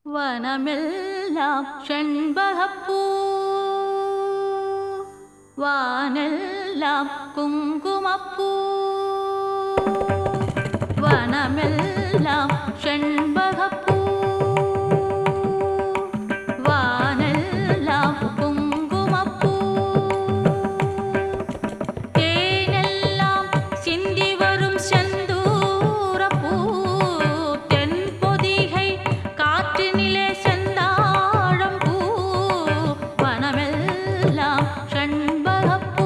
வனமெல்லாம் செண்பகப்பூ வானெல்லாம் குங்குமப்பூ வனமெல்லாம் செண்பகப்பூ வானெல்லாம் குங்குமப்பூ தேனெல்லாம் சிந்தி வரும் செந்தூரப்பூ தென்பொதிகை காற்றினிலே செந்தாழம் பூ வனமெல்லாம் செண்பகப்பூ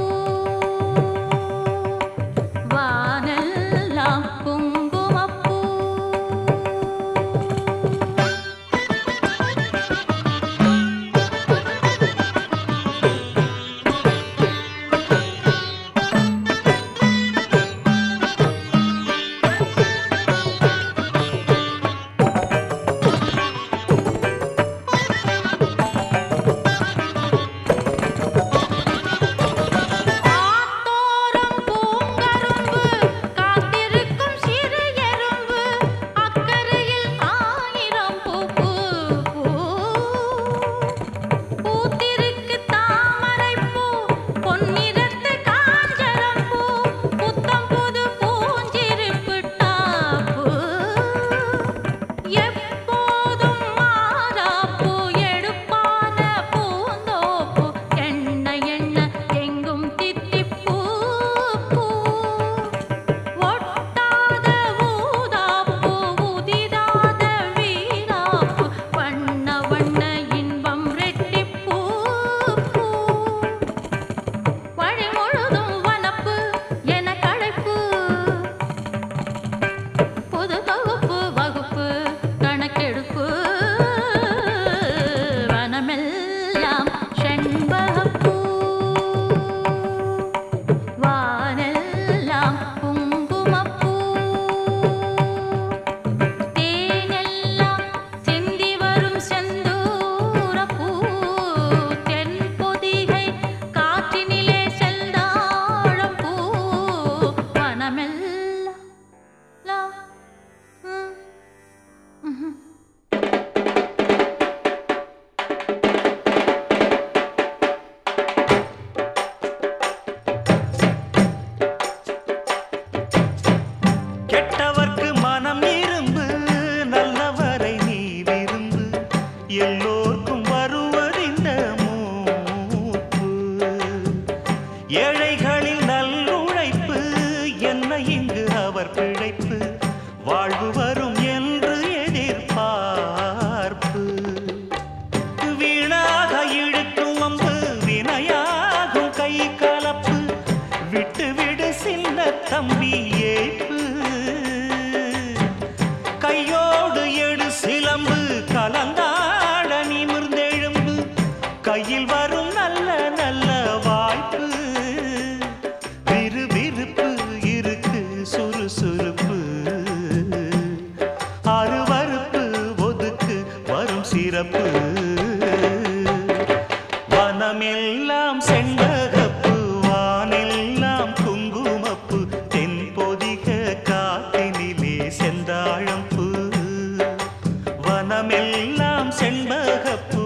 வானெல்லாம் குங்குமப்பூ ஆத்தோரம் பூங்கரும்பு காத்திருக்கும் சிறு எறும்பு அக்கரையில் ஆயிரம் பூ பூ பூ பூத்திருக்கு தாமரைப்பூ பொன்னிறத்து காஞ்சரம் பூ புத்தம் புது பூஞ்சிருப்பு டாப்பு எப்போதும் மாறாப்பூ எடுப்பான பூந்தோப்பு எண்ண எண்ண எங்கும் தித்திப்பூ பூ ஒட்டாத ஊதாப்பூ உதிராத வீராப்பூ வண்ண வண்ண இன்பம் ரெட்டிப்பூ பூ வழி முழுதும் வனப்பு என களைப்பு பொது தொகுப்பு வகுப்பு கணக்கெடுப்பு வனமெல்லாம் செண்பகப்பூ வானெல்லாம் குங்குமப்பூ தேனெல்லாம் சிந்தி வரும் செந்தூரப்பூ தென்பொதிகை காற்றினிலே செந்தாழம் பூ வனமெல்லாம் லா ம், ம்ஹும். கெட்டவர்க்கு மனம் இரும்பு நல்லவரை நீ விரும்பு எல்லோர்க்கும் வருவதிந்த மூப்பு ஏழைகளில் நல்லுழைப்பு என்ன இங்கு அவர் பிழைப்பு வாழ்வு வரும் என்று எதிர்பார்ப்பு வீணாக இழுக்கும் அம்பு வினையாகும் கை கலப்பு விட்டு விடு சின்ன தம்பி ஏய்ப்பு கையோடு எடு சிலம்பு கலந்தாட நிமிர்ந்தெழும்பு கையில் வரும் நல்ல நல்ல வாய்ப்பு விறுவிறுப்பு இருக்கு சுறுசுறுப்பு அருவருப்பு ஒதுக்கு வரும் சிறப்பு வனமெல்லாம் செண்பகப்பு வானெல்லாம் குங்குமப்பு தென்பொதிக காத்தினிலே செந்தாழம்பூ வனமெல்லாம் செண்பகப்பு